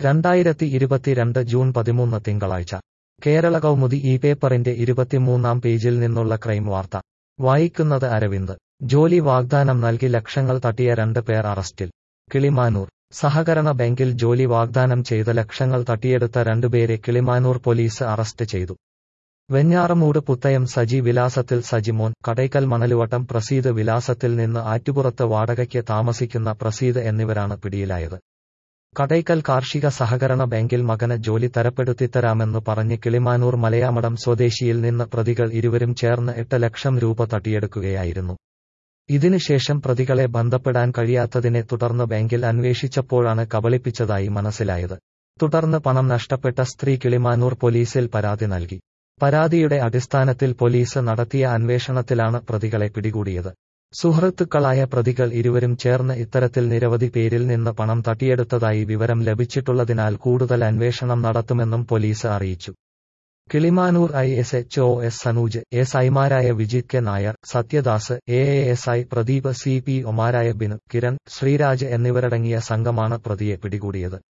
രണ്ടായിരത്തി ഇരുപത്തിരണ്ട് ജൂൺ പതിമൂന്ന് തിങ്കളാഴ്ച കേരള കൗമുദി ഈ പേപ്പറിന്റെ ഇരുപത്തിമൂന്നാം പേജിൽ നിന്നുള്ള ക്രൈം വാർത്ത വായിക്കുന്നത് അരവിന്ദ് ജോലി വാഗ്ദാനം നൽകി ലക്ഷങ്ങൾ തട്ടിയ രണ്ട് പേർ അറസ്റ്റിൽ കിളിമാനൂർ സഹകരണ ബാങ്കിൽ ജോലി വാഗ്ദാനം ചെയ്ത ലക്ഷങ്ങൾ തട്ടിയെടുത്ത രണ്ടുപേരെ കിളിമാനൂർ പോലീസ് അറസ്റ്റ് ചെയ്തു വെഞ്ഞാറമൂട് പുത്തയം സജി വിലാസത്തിൽ സജിമോൻ കടയ്ക്കൽ മണലുവട്ടം പ്രസീദ് വിലാസത്തിൽ നിന്ന് ആറ്റുപുറത്ത് വാടകയ്ക്ക് താമസിക്കുന്ന പ്രസീദ് എന്നിവരാണ് പിടിയിലായത് കടയ്ക്കൽ കാർഷിക സഹകരണ ബാങ്കിൽ മകന് ജോലി തരപ്പെടുത്തിത്തരാമെന്ന് പറഞ്ഞ് കിളിമാനൂർ മലയാമടം സ്വദേശിയിൽ നിന്ന് പ്രതികൾ ഇരുവരും ചേർന്ന് എട്ട് ലക്ഷം രൂപ തട്ടിയെടുക്കുകയായിരുന്നു ഇതിനുശേഷം പ്രതികളെ ബന്ധപ്പെടാൻ കഴിയാത്തതിനെ തുടർന്ന് ബാങ്കിൽ അന്വേഷിച്ചപ്പോഴാണ് കബളിപ്പിച്ചതായി മനസ്സിലായത് തുടർന്ന് പണം നഷ്ടപ്പെട്ട സ്ത്രീ കിളിമാനൂർ പോലീസിൽ പരാതി നൽകി പരാതിയുടെ അടിസ്ഥാനത്തിൽ പോലീസ് നടത്തിയ അന്വേഷണത്തിലാണ് പ്രതികളെ പിടികൂടിയത് സുഹൃത്തുക്കളായ പ്രതികൾ ഇരുവരും ചേർന്ന് ഇത്തരത്തിൽ നിരവധി പേരിൽ നിന്ന് പണം തട്ടിയെടുത്തതായി വിവരം ലഭിച്ചിട്ടുള്ളതിനാൽ കൂടുതൽ അന്വേഷണം നടത്തുമെന്നും പോലീസ് അറിയിച്ചു Kilimanoor I S H O S Sanuj S ഐമാരായ Vijith K Nair Sathyadas A A S I Pradeep C P ഒമാരായ ബിനു കിരൺ ശ്രീരാജ് എന്നിവരടങ്ങിയ സംഘമാണ് പ്രതിയെ പിടികൂടിയത്